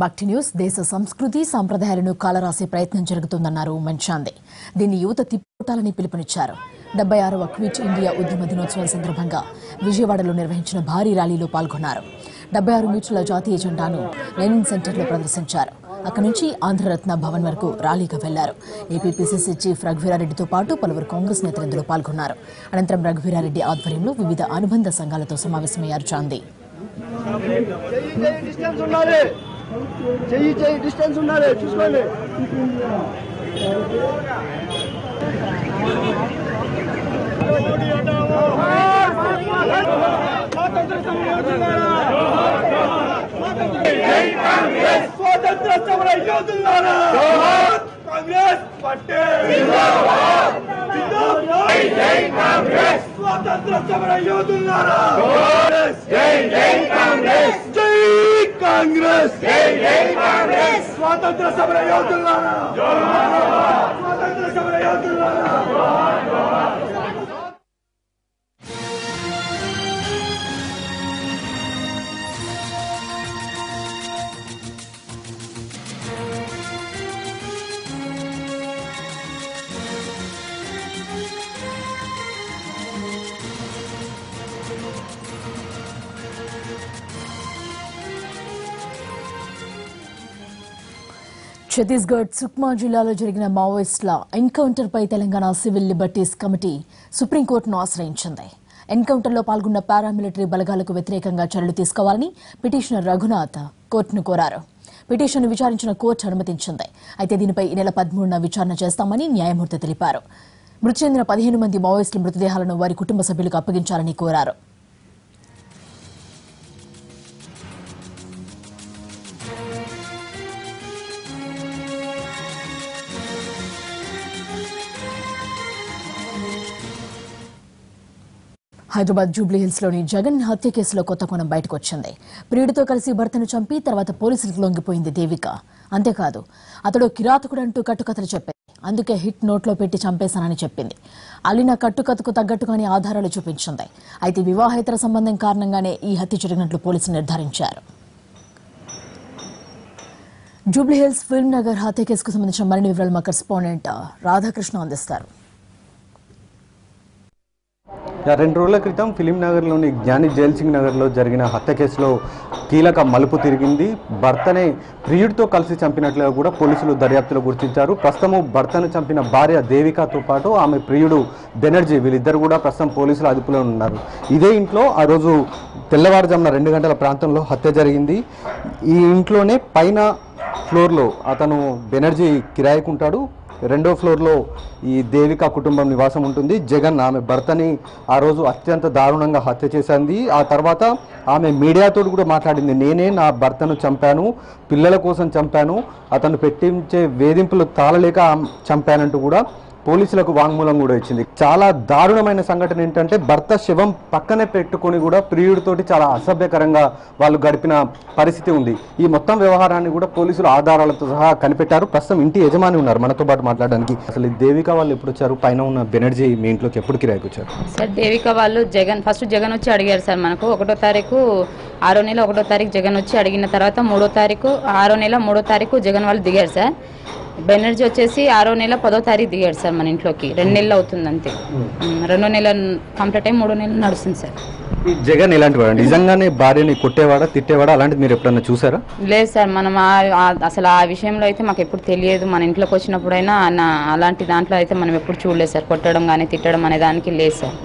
భక్తి న్యూస్ దేశ సంస్కృతి సాంప్రదాయాలను కాలరాసే ప్రయత్నం జరుగుతోందన్నారు మంచాందే దీన్ని యువత తిప్పుకోటాలని పిలుపునిచ్చారు డెబ్బై ఆరవ క్విట్ ఇండియా ఉద్యమ దినోత్సవం సందర్భంగా విజయవాడలో నిర్వహించిన భారీ ర్యాలీలో పాల్గొన్నారు డెబ్బై ఆరు మీటర్ల జాతీయ జెండాను లెనిన్ సెంటర్లో ప్రదర్శించారు అక్కడి నుంచి ఆంధ్రరత్న భవన్ వరకు ర్యాలీగా వెళ్లారు ఏపీపీసీసీ చీఫ్ రఘువీరారెడ్డితో పాటు పలువురు కాంగ్రెస్ నేతలు ఇందులో పాల్గొన్నారు అనంతరం రఘువీరారెడ్డి ఆధ్వర్యంలో వివిధ అనుబంధ సంఘాలతో సమావేశమయ్యారు చాందీ చెయ్యి చెయ్యి డిస్టెన్స్ ఉండాలి చెయ్యి చెయ్యి డిస్టెన్స్ ఉండాలి చూసుకోండి స్వాతంత్ర సమర యోధులారా కాంగ్రెస్ పార్టీ కాంగ్రెస్ స్వాతంత్ర సమర యోధులారా జై జై కాంగ్రెస్ జై కాంగ్రెస్ జై జై కాంగ్రెస్ స్వాతంత్ర సమర యోధులారా స్వాతంత్ర సమర యోధులారా ఛత్తీస్గఢ్ సుక్మా జిల్లాలో జరిగిన మావోయిస్టుల ఎన్కౌంటర్పై తెలంగాణ సివిల్ లిబర్టీస్ కమిటీ సుప్రీంకోర్టును ఆశ్రయించింది ఎన్కౌంటర్లో పాల్గొన్న పారామిలిటరీ బలగాలకు వ్యతిరేకంగా చర్యలు తీసుకోవాలని పిటిషనర్ రఘునాథ్ కోర్టును కోరారు పిటిషన్ విచారించిన కోర్టు అనుమతించింది అయితే దీనిపై ఈ నెల పదమూడున విచారణ చేస్తామని న్యాయమూర్తి తెలిపారు మృతి చెందిన పదిహేను మంది మావోయిస్టుల మృతదేహాలను వారి కుటుంబ సభ్యులకు అప్పగించాలని కోరారు హైదరాబాద్ జూబ్లీహిల్స్ లోని జగన్ హత్య కేసులో కొత్త కోణం బయటకు వచ్చింది ప్రియుడితో కలిసి భర్తను చంపి తర్వాత పోలీసులకు లొంగిపోయింది దేవిక అంతేకాదు అతడు కిరాతకుడు అంటూ కట్టుకథలు చెప్పింది అందుకే హిట్ నోట్లో పెట్టి చంపేశానని చెప్పింది అలిన కట్టుకథకు తగ్గట్టుగానే ఆధారాలు చూపించింది అయితే వివాహేతర సంబంధం కారణంగానే ఈ హత్య జరిగినట్లు పోలీసులు నిర్ధారించారు జూబ్లీహిల్స్ ఫిల్మ్ నగర్ హత్య కేసుకు సంబంధించిన మరిన్ని వివరాలు మా కరెస్పాండెంట్ రాధాకృష్ణ అందిస్తారు యా, రెండు రోజుల క్రితం ఫిలిం నగర్లోని జ్ఞాని జైల్ సింగ్ నగర్లో జరిగిన హత్య కేసులో కీలక మలుపు తిరిగింది భర్తనే ప్రియుడితో కలిసి చంపినట్లుగా కూడా పోలీసులు దర్యాప్తులో గుర్తించారు ప్రస్తుతము భర్తను చంపిన భార్య దేవికతో పాటు ఆమె ప్రియుడు బెనర్జీ వీళ్ళిద్దరు కూడా ప్రస్తుతం పోలీసుల అదుపులో ఉన్నారు ఇదే ఇంట్లో ఆ రోజు తెల్లవారుజామున రెండు గంటల ప్రాంతంలో హత్య జరిగింది ఈ ఇంట్లోనే పైన ఫ్లోర్లో అతను బెనర్జీ కిరాయికుంటాడు రెండో ఫ్లోర్లో ఈ దేవిక కుటుంబం నివాసం ఉంటుంది జగన్ ఆమె భర్తని ఆ రోజు అత్యంత దారుణంగా హత్య చేసింది ఆ తర్వాత ఆమె మీడియాతో కూడా మాట్లాడింది నేనే నా భర్తను చంపాను పిల్లల కోసం చంపాను అతను పెట్టించే వేధింపులు తాళలేక ఆమె చంపానంటూ కూడా పోలీసులకు వాంగ్మూలం కూడా ఇచ్చింది చాలా దారుణమైన సంఘటన ఏంటంటే భర్త శవం పక్కనే పెట్టుకొని కూడా ప్రియుడితోటి చాలా అసభ్యకరంగా వాళ్ళు గడిపిన పరిస్థితి ఉంది ఈ మొత్తం వ్యవహారాన్ని కూడా పోలీసులు ఆధారాలతో సహా కనిపెట్టారు ప్రస్తుతం ఇంటి యజమాని ఉన్నారు మనతో పాటు మాట్లాడడానికి అసలు ఈ దేవిక వాళ్ళు ఎప్పుడు వచ్చారు పైన ఉన్న బెనర్జీ మీ ఇంట్లోకి ఎప్పుడు కిరాయికి వచ్చారు సార్ దేవిక వాళ్ళు జగన్ ఫస్ట్ జగన్ వచ్చి అడిగారు సార్ మనకు ఒకటో తారీఖు ఆరో నెల ఒకటో తారీఖు జగన్ వచ్చి అడిగిన తర్వాత మూడో తారీఖు ఆరో నెల మూడో తారీఖు జగన్ వాళ్ళు దిగారు సార్ బెనర్జీ వచ్చేసి ఆరో నెల పదో తారీఖు దిగాడు సార్ మన ఇంట్లోకి రెండు నెలలు అవుతుంది అంతే ఉమ్, రెండో నెల కంప్లీట్ అయ్యి మూడో నెలలు నడుస్తుంది సార్ ఈ జగన్ ఎలాంటి వాడు నిజంగానే భార్యని కొట్టేవాడా తిట్టేవాడా అలాంటిది మీరు ఎప్పుడన్నా చూసారా లేదు సార్ మనం ఆ- ఆ- అసలు ఆ విషయంలో అయితే మాకు ఎప్పుడు తెలియదు మన ఇంట్లోకి వచ్చినప్పుడైనా నా అలాంటి దాంట్లో అయితే మనం ఎప్పుడు చూడలేదు సార్ కొట్టడం కానీ తిట్టడం అనే దానికి లేదు సార్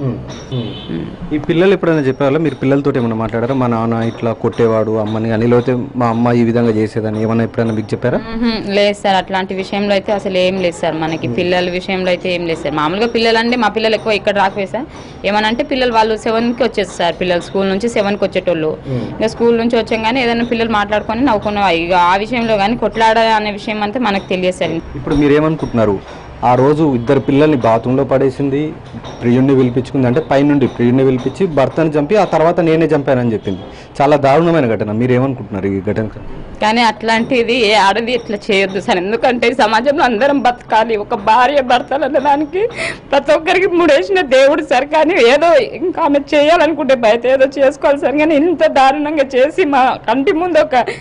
ఈ పిల్లలు ఎప్పుడైనా చెప్పేవాళ్ళ మీరు పిల్లలతో ఏమైనా మాట్లాడారా మా నాన్న ఇట్లా కొట్టేవాడు అమ్మని అని లేకపోతే మా అమ్మ ఈ విధంగా చేసేదని ఏమన్నా ఎప్పుడైనా మీకు చెప్పారా మ్మ్. లేదు సార్ అట్లాంటి విషయంలో అయితే అసలు ఏం లేదు సార్ మనకి పిల్లల విషయంలో అయితే ఏం లేదు సార్ మామూలుగా పిల్లలు అంటే మా పిల్లలు ఎక్కువ ఇక్కడ రాకపోయి సార్ ఏమనంటే పిల్లలు వాళ్ళు సెవెన్కి వచ్చేది సార్ పిల్లలు స్కూల్ నుంచి సెవెన్కి వచ్చేటోళ్ళు ఇంకా స్కూల్ నుంచి వచ్చాగానే ఏదైనా పిల్లలు మాట్లాడుకొని నవ్వుకునే ఇక ఆ విషయంలో కానీ కొట్లాడ అనే విషయం అంతే మనకు తెలియదు సార్ ఇప్పుడు మీరు ఏమనుకుంటున్నారు ఆ రోజు ఇద్దరు పిల్లల్ని బాత్రూంలో పడేసింది ప్రియుణ్ణి పిలిపించుకుంది అంటే పైనుండి ప్రియుణ్ణి పిలిపించి భర్తను చంపి ఆ తర్వాత నేనే చంపానని చెప్పింది చాలా దారుణమైన ఘటన మీరు ఏమనుకుంటున్నారు ఈ ఘటన కానీ అట్లాంటిది ఏ ఆడది ఇట్లా చేయొద్దు సార్ ఎందుకంటే ఈ సమాజంలో అందరం బతకాలి ఒక భార్య భర్తలు అనే దానికి ప్రతి ఒక్కరికి ముడేసిన దేవుడు సార్ కానీ ఏదో ఇంకా ఆమె చేయాలనుకుంటే బయట ఏదో చేసుకోవాలి సార్ కానీ ఇంత దారుణంగా చేసి మా కంటి ముందు ఒక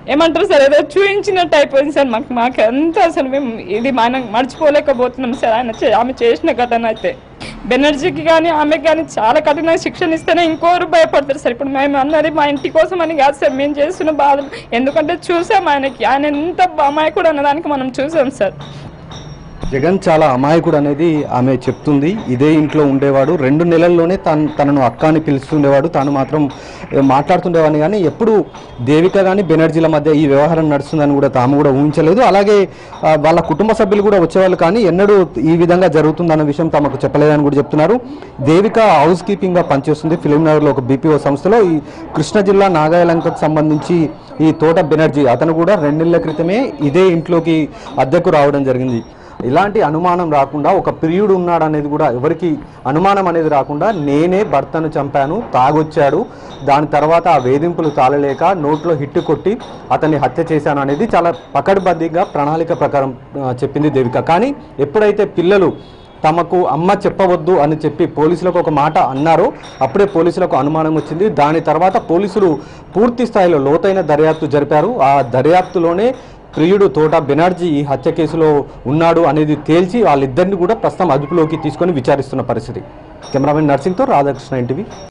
ఏమంటారు సార్ ఏదో చూయించినట్టు అయిపోయింది సార్ మాకు మాకు అంతా అసలు మేము ఇది మనం మర్చిపోలేకపోతున్నాం సార్ ఆయన చే- ఆమె చేసిన ఘటన అయితే బెనర్జీకి కానీ ఆమెకి కానీ చాలా కఠిన శిక్షణ ఇస్తేనే ఇంకోరు భయపడతారు సార్ ఇప్పుడు మేము అన్నది మా ఇంటి కోసం అని కాదు సార్ మేము చేస్తున్న బాధలు ఎందుకంటే చూసాం ఆయనకి ఆయన ఎంత అమాయకుడు అన్నదానికి మనం చూసాం సార్ జగన్ చాలా అమాయకుడు అనేది ఆమె చెప్తుంది ఇదే ఇంట్లో ఉండేవాడు రెండు నెలల్లోనే తన తనను అక్క అని పిలుస్తుండేవాడు తాను మాత్రం ఏ, మాట్లాడుతుండేవాడిని కానీ ఎప్పుడు దేవిక కానీ బెనర్జీల మధ్య ఈ వ్యవహారం నడుస్తుందని కూడా తాము కూడా ఊహించలేదు అలాగే ఆ, వాళ్ళ కుటుంబ సభ్యులు కూడా వచ్చేవాళ్ళు కానీ ఎన్నడూ ఈ విధంగా జరుగుతుందన్న విషయం తమకు చెప్పలేదని కూడా చెప్తున్నారు దేవిక హౌస్ కీపింగ్గా పనిచేస్తుంది ఫిలిం నగర్లో ఒక బీపీఓ సంస్థలో ఈ కృష్ణా జిల్లా నాగాయలంకకు సంబంధించి ఈ తోట బెనర్జీ అతను కూడా రెండేళ్ల క్రితమే ఇదే ఇంట్లోకి అద్దెకు రావడం జరిగింది ఇలాంటి అనుమానం రాకుండా ఒక ప్రియుడు ఉన్నాడు అనేది కూడా ఎవరికి అనుమానం అనేది రాకుండా నేనే భర్తను చంపాను తాగొచ్చాడు దాని తర్వాత ఆ వేధింపులు తాళలేక నోట్లో హిట్టు కొట్టి అతన్ని హత్య చేశాను అనేది చాలా పకడ్బందీగా ప్రణాళిక ప్రకారం ఆ, చెప్పింది దేవిక కానీ ఎప్పుడైతే పిల్లలు తమకు అమ్మ చెప్పవద్దు అని చెప్పి పోలీసులకు ఒక మాట అన్నారో అప్పుడే పోలీసులకు అనుమానం వచ్చింది దాని తర్వాత పోలీసులు పూర్తి స్థాయిలో లోతైన దర్యాప్తు జరిపారు ఆ దర్యాప్తులోనే ప్రియుడు తోట బెనర్జీ ఈ హత్య కేసులో ఉన్నాడు అనేది తేల్చి వాళ్ళిద్దరిని కూడా ప్రస్తుతం అదుపులోకి తీసుకొని విచారిస్తున్న పరిస్థితి కెమెరామెన్ నర్సింగ్తో రాధాకృష్ణ ఎన్టీవీ